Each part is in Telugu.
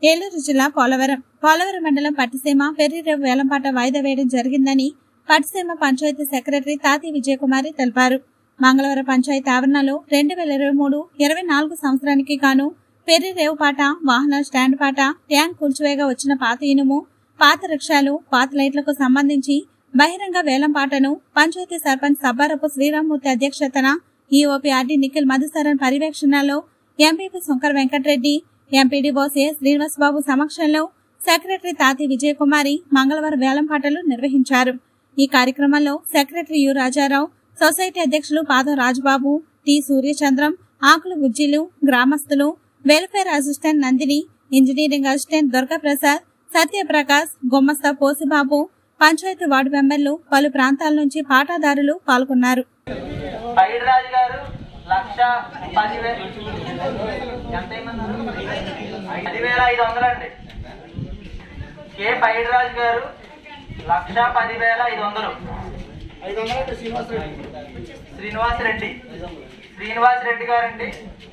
ఏలూరు జిల్లా పోలవరం పోలవరం మండలం పట్టిసీమ పెర్రిరేవు వేలంపాట వాయిదా వేయడం జరిగిందని పట్టిసీమ పంచాయతీ సెక్రటరీ తాతి విజయకుమారి తెలిపారు మంగళవారం పంచాయతీ ఆవరణలో రెండు వేల ఇరవై మూడు ఇరవై నాలుగు సంవత్సరానికి గాను పెర్రిరేవు పాట వాహన స్టాండ్ పాట ట్యాంక్ కూల్చివేగా వచ్చిన పాత ఇనుము పాత రిక్షాలు పాత లైట్లకు సంబంధించి బహిరంగ వేలం పాటను పంచాయతీ సర్పంచ్ సబ్బారపు శ్రీరామ్మూర్తి అధ్యక్షతన ఈఓపీ ఆర్డీ నిఖిల్ మధుసరన్ పర్యవేక్షణలో MPP Shankar Venkatareddy MPDO A Srinivasababu సమక్షంలో సెక్రటరీ తాతి విజయకుమారి మంగళవారం వేలం పాటలు నిర్వహించారు ఈ కార్యక్రమంలో సెక్రటరీ యు రాజారావు సొసైటీ అధ్యక్షులు పాదం రాజబాబు టి సూర్యచంద్రం ఆకులు బుజ్జిలు గ్రామస్తులు welfare assistant Nandini engineering assistant Durgaprasad Satyaprakash గుమ్మస్తా పోసిబాబు పంచాయతీ వార్డు మెంబర్లు పలు ప్రాంతాల నుంచి పాటాదారులు పాల్గొన్నారు పైడిరాజు గారు లక్ష పదివేలు ఎంత ఏమన్నారు పదివేల ఐదు వందలండి కే పైడిరాజు గారు లక్ష పదివేల ఐదు వందలు శ్రీనివాస్ రెడ్డి శ్రీనివాస్ రెడ్డి గారండి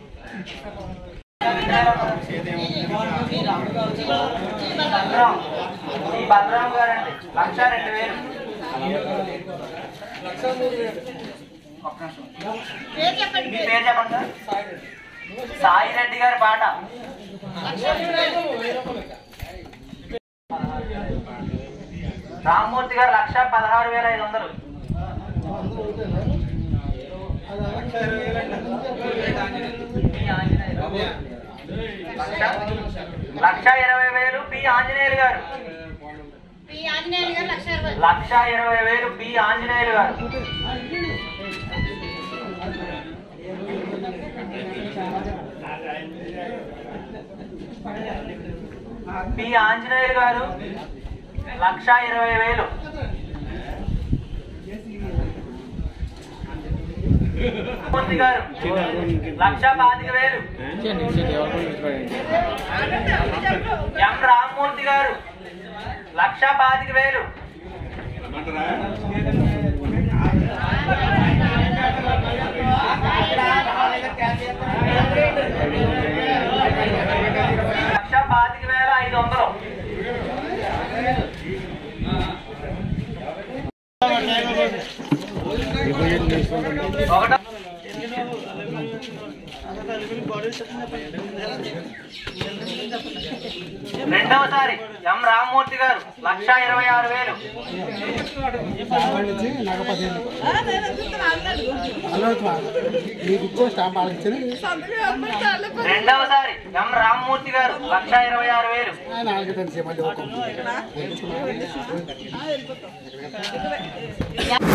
భద్రం ఈ భద్రం గారండి లక్ష రెండు వేలు ఒక్క నిమిషం. మీ పేరు చెప్పండి సార్ సాయి రెడ్డి గారి పాట రామ్మూర్తి గారు లక్ష పదహారు వేల ఐదు వందలు పి ఆంజనేయులు. లక్ష- లక్ష ఇరవై వేలు పి ఆంజనేయులు గారు లక్ష ఇరవై వేలు పి ఆంజనేయులు గారు పి ఆంజనేయులు గారు లక్ష ఇరవై వేలు మూర్తి గారు లక్ష పాతిక వేలు ఎం రామ్మూర్తి గారు లక్ష పాతిక వేలు లక్ష పాతిక వేల ఐదు వందలు ఒకటో రెండవసారి ఎం రామ్మూర్తి గారు లక్ష ఇరవై ఆరు వేలు మీకు ఇచ్చే స్టాంప్ వాళ్ళకి ఇచ్చిన రెండవసారి ఎం రామ్మూర్తి గారు లక్ష ఇరవై ఆరు వేలు ఆయన వాళ్ళకి తెలిసే మళ్ళీ ఒక